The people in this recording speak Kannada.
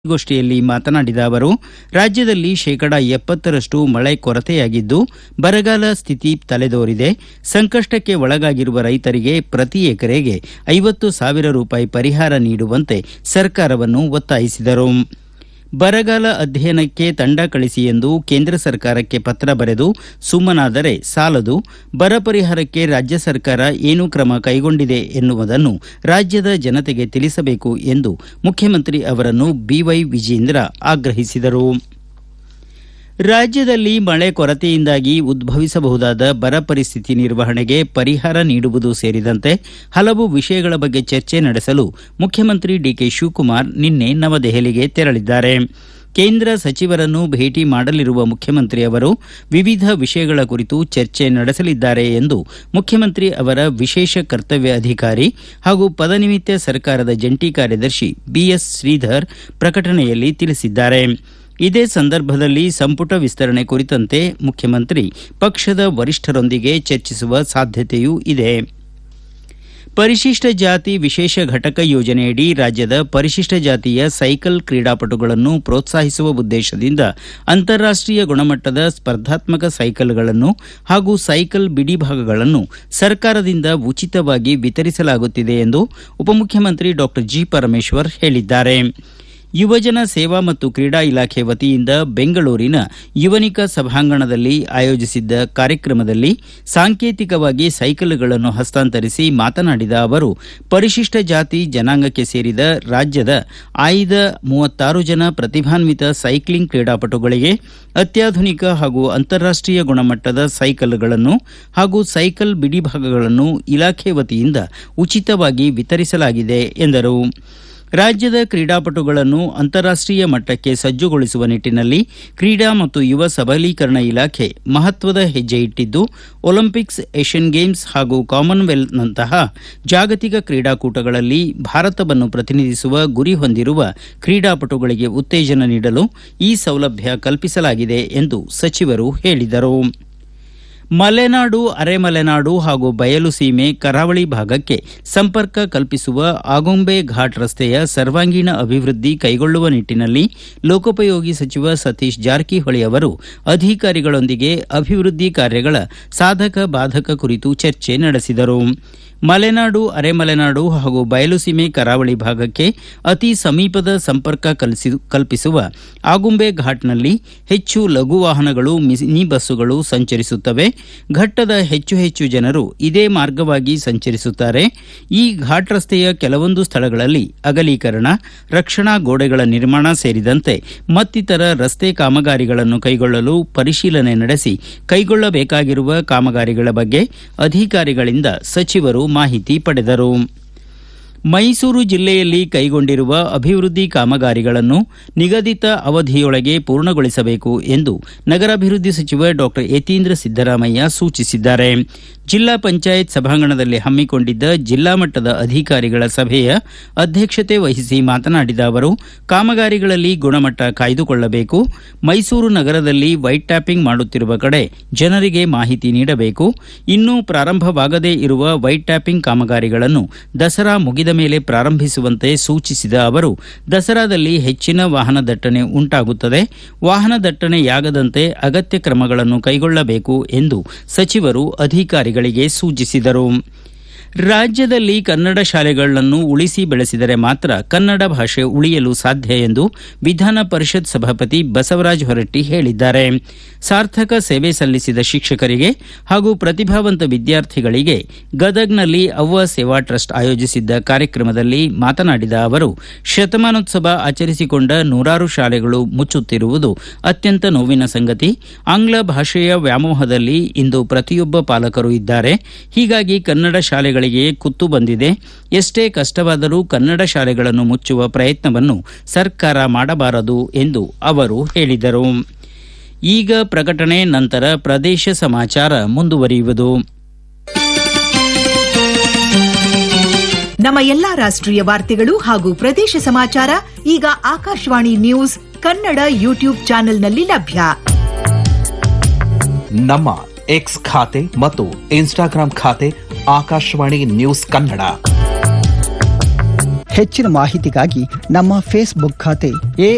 ಗೋಷ್ಠಿಯಲ್ಲಿ ಮಾತನಾಡಿದ ಅವರು ರಾಜ್ಯದಲ್ಲಿ ಶೇಕಡಾ ಎಪ್ಪತ್ತರಷ್ಟು ಮಳೆ ಕೊರತೆಯಾಗಿದ್ದು ಬರಗಾಲ ಸ್ಥಿತಿ ತಲೆದೋರಿದೆ ಸಂಕಷ್ಟಕ್ಕೆ ಒಳಗಾಗಿರುವ ರೈತರಿಗೆ ಪ್ರತಿ ಎಕರೆಗೆ ಐವತ್ತು ಸಾವಿರ ರೂಪಾಯಿ ಪರಿಹಾರ ನೀಡುವಂತೆ ಸರ್ಕಾರವನ್ನು ಒತ್ತಾಯಿಸಿದರು ಬರಗಾಲ ಅಧ್ಯಯನಕ್ಕೆ ತಂಡ ಕಳಿಸಿ ಎಂದು ಕೇಂದ್ರ ಸರ್ಕಾರಕ್ಕೆ ಪತ್ರ ಬರೆದು ಸುಮ್ಮನಾದರೆ ಸಾಲದು ಬರ ಪರಿಹಾರಕ್ಕೆ ರಾಜ್ಯ ಸರ್ಕಾರ ಏನು ಕ್ರಮ ಕೈಗೊಂಡಿದೆ ಎನ್ನುವುದನ್ನು ರಾಜ್ಯದ ಜನತೆಗೆ ತಿಳಿಸಬೇಕು ಎಂದು ಮುಖ್ಯಮಂತ್ರಿ ಅವರನ್ನು ಬಿವೈ ವಿಜೇಂದ್ರ ಆಗ್ರಹಿಸಿದರು ರಾಜ್ಯದಲ್ಲಿ ಮಳೆ ಕೊರತೆಯಿಂದಾಗಿ ಉದ್ಭವಿಸಬಹುದಾದ ಬರ ಪರಿಸ್ಥಿತಿ ನಿರ್ವಹಣೆಗೆ ಪರಿಹಾರ ನೀಡುವುದು ಸೇರಿದಂತೆ ಹಲವು ವಿಷಯಗಳ ಬಗ್ಗೆ ಚರ್ಚೆ ನಡೆಸಲು ಮುಖ್ಯಮಂತ್ರಿ ಡಿಕೆ ಶಿವಕುಮಾರ್ ನಿನ್ನೆ ನವದೆಹಲಿಗೆ ತೆರಳಿದ್ದಾರೆ ಕೇಂದ್ರ ಸಚಿವರನ್ನು ಭೇಟಿ ಮಾಡಲಿರುವ ಮುಖ್ಯಮಂತ್ರಿ ಅವರು ವಿವಿಧ ವಿಷಯಗಳ ಕುರಿತು ಚರ್ಚೆ ನಡೆಸಲಿದ್ದಾರೆ ಎಂದು ಮುಖ್ಯಮಂತ್ರಿ ಅವರ ವಿಶೇಷ ಕರ್ತವ್ಯ ಅಧಿಕಾರಿ ಹಾಗೂ ಪದನಿಮಿತ್ತ ಸರ್ಕಾರದ ಜಂಟಿ ಕಾರ್ಯದರ್ಶಿ ಬಿಎಸ್ ಶ್ರೀಧರ್ ಪ್ರಕಟಣೆಯಲ್ಲಿ ತಿಳಿಸಿದ್ದಾರೆ ಇದೇ ಸಂದರ್ಭದಲ್ಲಿ ಸಂಪುಟ ವಿಸ್ತರಣೆ ಕುರಿತಂತೆ ಮುಖ್ಯಮಂತ್ರಿ ಪಕ್ಷದ ವರಿಷ್ಠರೊಂದಿಗೆ ಚರ್ಚಿಸುವ ಸಾಧ್ಯತೆಯೂ ಇದೆ ಪರಿಶಿಷ್ಟ ಜಾತಿ ವಿಶೇಷ ಘಟಕ ಯೋಜನೆಯಡಿ ರಾಜ್ಯದ ಪರಿಶಿಷ್ಟ ಜಾತಿಯ ಸೈಕಲ್ ಕ್ರೀಡಾಪಟುಗಳನ್ನು ಪ್ರೋತ್ಸಾಹಿಸುವ ಉದ್ದೇಶದಿಂದ ಅಂತಾರಾಷ್ಟೀಯ ಗುಣಮಟ್ಟದ ಸ್ಪರ್ಧಾತ್ಮಕ ಸೈಕಲ್ಗಳನ್ನು ಹಾಗೂ ಸೈಕಲ್ ಬಿಡಿಭಾಗಗಳನ್ನು ಸರ್ಕಾರದಿಂದ ಉಚಿತವಾಗಿ ವಿತರಿಸಲಾಗುತ್ತಿದೆ ಎಂದು ಉಪಮುಖ್ಯಮಂತ್ರಿ ಡಾಕ್ಟರ್ ಜಿ ಪರಮೇಶ್ವರ್ ಹೇಳಿದ್ದಾರೆ ಯುವಜನ ಸೇವಾ ಮತ್ತು ಕ್ರೀಡಾ ಇಲಾಖೆ ವತಿಯಿಂದ ಬೆಂಗಳೂರಿನ ಯುವನಿಕ ಸಭಾಂಗಣದಲ್ಲಿ ಆಯೋಜಿಸಿದ್ದ ಕಾರ್ಯಕ್ರಮದಲ್ಲಿ ಸಾಂಕೇತಿಕವಾಗಿ ಸೈಕಲ್ಗಳನ್ನು ಹಸ್ತಾಂತರಿಸಿ ಮಾತನಾಡಿದ ಅವರು ಪರಿಶಿಷ್ಟ ಜಾತಿ ಜನಾಂಗಕ್ಕೆ ಸೇರಿದ ರಾಜ್ಯದ ಆಯ್ದ ಮೂವತ್ತಾರು ಜನ ಪ್ರತಿಭಾನ್ವಿತ ಸೈಕ್ಲಿಂಗ್ ಕ್ರೀಡಾಪಟುಗಳಿಗೆ ಅತ್ಯಾಧುನಿಕ ಹಾಗೂ ಅಂತಾರಾಷ್ಟೀಯ ಗುಣಮಟ್ಟದ ಸೈಕಲ್ಗಳನ್ನು ಹಾಗೂ ಸೈಕಲ್ ಬಿಡಿಭಾಗಗಳನ್ನು ಇಲಾಖೆ ವತಿಯಿಂದ ಉಚಿತವಾಗಿ ವಿತರಿಸಲಾಗಿದೆ ಎಂದರು ರಾಜ್ಯದ ಕ್ರೀಡಾಪಟುಗಳನ್ನು ಅಂತಾರಾಷ್ಟೀಯ ಮಟ್ಟಕ್ಕೆ ಸಜ್ಜುಗೊಳಿಸುವ ನಿಟ್ಟಿನಲ್ಲಿ ಕ್ರೀಡಾ ಮತ್ತು ಯುವ ಸಬಲೀಕರಣ ಇಲಾಖೆ ಮಹತ್ವದ ಹೆಜ್ಜೆ ಇಟ್ಟಿದ್ದು ಒಲಿಂಪಿಕ್ಸ್ ಏಷ್ಯನ್ ಗೇಮ್ಸ್ ಹಾಗೂ ಕಾಮನ್ವೆಲ್ತ್ನಂತಹ ಜಾಗತಿಕ ಕ್ರೀಡಾಕೂಟಗಳಲ್ಲಿ ಭಾರತವನ್ನು ಪ್ರತಿನಿಧಿಸುವ ಗುರಿ ಹೊಂದಿರುವ ಕ್ರೀಡಾಪಟುಗಳಿಗೆ ಉತ್ತೇಜನ ನೀಡಲು ಈ ಸೌಲಭ್ಯ ಕಲ್ಪಿಸಲಾಗಿದೆ ಎಂದು ಸಚಿವರು ಹೇಳಿದರು ಮಲೆನಾಡು ಅರೆಮಲೆನಾಡು ಹಾಗೂ ಬಯಲು ಸೀಮೆ ಕರಾವಳಿ ಭಾಗಕ್ಕೆ ಸಂಪರ್ಕ ಕಲ್ಪಿಸುವ ಆಗುಂಬೆ ಘಾಟ್ ರಸ್ತೆಯ ಸರ್ವಾಂಗೀಣ ಅಭಿವೃದ್ಧಿ ಕೈಗೊಳ್ಳುವ ನಿಟ್ಟಿನಲ್ಲಿ ಲೋಕೋಪಯೋಗಿ ಸಚಿವ ಸತೀಶ್ ಜಾರಕಿಹೊಳಿ ಅವರು ಅಧಿಕಾರಿಗಳೊಂದಿಗೆ ಅಭಿವೃದ್ಧಿ ಕಾರ್ಯಗಳ ಸಾಧಕ ಬಾಧಕ ಕುರಿತು ಚರ್ಚೆ ನಡೆಸಿದರು ಮಲೆನಾಡು ಅರೆಮಲೆನಾಡು ಹಾಗೂ ಬಯಲುಸೀಮೆ ಕರಾವಳಿ ಭಾಗಕ್ಕೆ ಅತಿ ಸಮೀಪದ ಸಂಪರ್ಕ ಕಲ್ಪಿಸುವ ಆಗುಂಬೆ ಘಾಟ್ನಲ್ಲಿ ಹೆಚ್ಚು ಲಘು ವಾಹನಗಳು ಮಿನಿ ಬಸ್ಸುಗಳು ಸಂಚರಿಸುತ್ತವೆ ಘಟ್ಟದ ಹೆಚ್ಚು ಹೆಚ್ಚು ಜನರು ಇದೇ ಮಾರ್ಗವಾಗಿ ಸಂಚರಿಸುತ್ತಾರೆ ಈ ಘಾಟ್ ರಸ್ತೆಯ ಕೆಲವೊಂದು ಸ್ಥಳಗಳಲ್ಲಿ ಅಗಲೀಕರಣ ರಕ್ಷಣಾ ಗೋಡೆಗಳ ನಿರ್ಮಾಣ ಸೇರಿದಂತೆ ಮತ್ತಿತರ ರಸ್ತೆ ಕಾಮಗಾರಿಗಳನ್ನು ಕೈಗೊಳ್ಳಲು ಪರಿಶೀಲನೆ ನಡೆಸಿ ಕೈಗೊಳ್ಳಬೇಕಾಗಿರುವ ಕಾಮಗಾರಿಗಳ ಬಗ್ಗೆ ಅಧಿಕಾರಿಗಳಿಂದ ಸಚಿವರು ಮಾಹಿತಿ ಪಡೆದರು ಮೈಸೂರು ಜಿಲ್ಲೆಯಲ್ಲಿ ಕೈಗೊಂಡಿರುವ ಅಭಿವೃದ್ಧಿ ಕಾಮಗಾರಿಗಳನ್ನು ನಿಗದಿತ ಅವಧಿಯೊಳಗೆ ಪೂರ್ಣಗೊಳಿಸಬೇಕು ಎಂದು ನಗರಾಭಿವೃದ್ಧಿ ಸಚಿವ ಡಾಕ್ಟರ್ ಯತೀಂದ್ರ ಸಿದ್ದರಾಮಯ್ಯ ಸೂಚಿಸಿದ್ದಾರೆ ಜಿಲ್ಲಾ ಪಂಚಾಯತ್ ಸಭಾಂಗಣದಲ್ಲಿ ಹಮ್ಮಿಕೊಂಡಿದ್ದ ಜಿಲ್ಲಾ ಮಟ್ಟದ ಅಧಿಕಾರಿಗಳ ಸಭೆಯ ಅಧ್ಯಕ್ಷತೆ ವಹಿಸಿ ಮಾತನಾಡಿದ ಅವರು ಕಾಮಗಾರಿಗಳಲ್ಲಿ ಗುಣಮಟ್ಟ ಕಾಯ್ದುಕೊಳ್ಳಬೇಕು ಮೈಸೂರು ನಗರದಲ್ಲಿ ವೈಟ್ ಟ್ಯಾಪಿಂಗ್ ಮಾಡುತ್ತಿರುವ ಕಡೆ ಜನರಿಗೆ ಮಾಹಿತಿ ನೀಡಬೇಕು ಇನ್ನೂ ಪ್ರಾರಂಭವಾಗದೇ ಇರುವ ವೈಟ್ ಟ್ಯಾಪಿಂಗ್ ಕಾಮಗಾರಿಗಳನ್ನು ದಸರಾ ಮುಗಿದ ಮೇಲೆ ಪ್ರಾರಂಭಿಸುವಂತೆ ಸೂಚಿಸಿದ ಅವರು ದಸರಾದಲ್ಲಿ ಹೆಚ್ಚಿನ ವಾಹನ ದಟ್ಟಣೆ ಉಂಟಾಗುತ್ತದೆ ವಾಹನ ದಟ್ಟಣೆಯಾಗದಂತೆ ಅಗತ್ಯ ಕ್ರಮಗಳನ್ನು ಕೈಗೊಳ್ಳಬೇಕು ಎಂದು ಸಚಿವರು ಅಧಿಕಾರಿಗಳಿಗೆ ಸೂಚಿಸಿದರು ರಾಜ್ಯದಲ್ಲಿ ಕನ್ನಡ ಶಾಲೆಗಳನ್ನು ಉಳಿಸಿ ಬೆಳೆಸಿದರೆ ಮಾತ್ರ ಕನ್ನಡ ಭಾಷೆ ಉಳಿಯಲು ಸಾಧ್ಯ ಎಂದು ವಿಧಾನ ಪರಿಷತ್ ಸಭಾಪತಿ ಬಸವರಾಜ ಹೊರಟ್ಟಿ ಹೇಳಿದ್ದಾರೆ ಸಾರ್ಥಕ ಸೇವೆ ಸಲ್ಲಿಸಿದ ಶಿಕ್ಷಕರಿಗೆ ಹಾಗೂ ಪ್ರತಿಭಾವಂತ ವಿದ್ಯಾರ್ಥಿಗಳಿಗೆ ಗದಗ್ನಲ್ಲಿ ಅವ್ವ ಸೇವಾ ಟ್ರಸ್ಟ್ ಆಯೋಜಿಸಿದ್ದ ಕಾರ್ಯಕ್ರಮದಲ್ಲಿ ಮಾತನಾಡಿದ ಅವರು ಶತಮಾನೋತ್ಸವ ಆಚರಿಸಿಕೊಂಡ ನೂರಾರು ಶಾಲೆಗಳು ಮುಚ್ಚುತ್ತಿರುವುದು ಅತ್ಯಂತ ನೋವಿನ ಸಂಗತಿ ಆಂಗ್ಲ ಭಾಷೆಯ ವ್ಯಾಮೋಹದಲ್ಲಿ ಇಂದು ಪ್ರತಿಯೊಬ್ಬ ಪಾಲಕರು ಇದ್ದಾರೆ ಹೀಗಾಗಿ ಕನ್ನಡ ಶಾಲೆಗಳಿಗೆ ಕುತ್ತು ಬಂದಿದೆ ಎಷ್ಟೇ ಕಷ್ಟವಾದರೂ ಕನ್ನಡ ಶಾಲೆಗಳನ್ನು ಮುಚ್ಚುವ ಪ್ರಯತ್ನವನ್ನು ಸರ್ಕಾರ ಮಾಡಬಾರದು ಎಂದು ಅವರು ಹೇಳಿದರು ಈಗ ಪ್ರಕಟಣೆ ನಂತರ ಪ್ರದೇಶ ಸಮಾಚಾರ ಮುಂದುವರಿಯುವುದು ನಮ್ಮ ಎಲ್ಲಾ ರಾಷ್ಟ್ರೀಯ ವಾರ್ತೆಗಳು ಹಾಗೂ ಪ್ರದೇಶ ಸಮಾಚಾರ ಈಗ ಆಕಾಶವಾಣಿ ನ್ಯೂಸ್ ಕನ್ನಡ ಯೂಟ್ಯೂಬ್ ಚಾನೆಲ್ನಲ್ಲಿ ಲಭ್ಯ ನಮ್ಮ ಎಕ್ಸ್ ಖಾತೆ ಮತ್ತು ಇನ್ಸ್ಟಾಗ್ರಾಂ ಖಾತೆ ಆಕಾಶವಾಣಿ ನ್ಯೂಸ್ ಕನ್ನಡ ಹೆಚ್ಚಿನ ಮಾಹಿತಿಗಾಗಿ ನಮ್ಮ ಫೇಸ್ಬುಕ್ ಖಾತೆ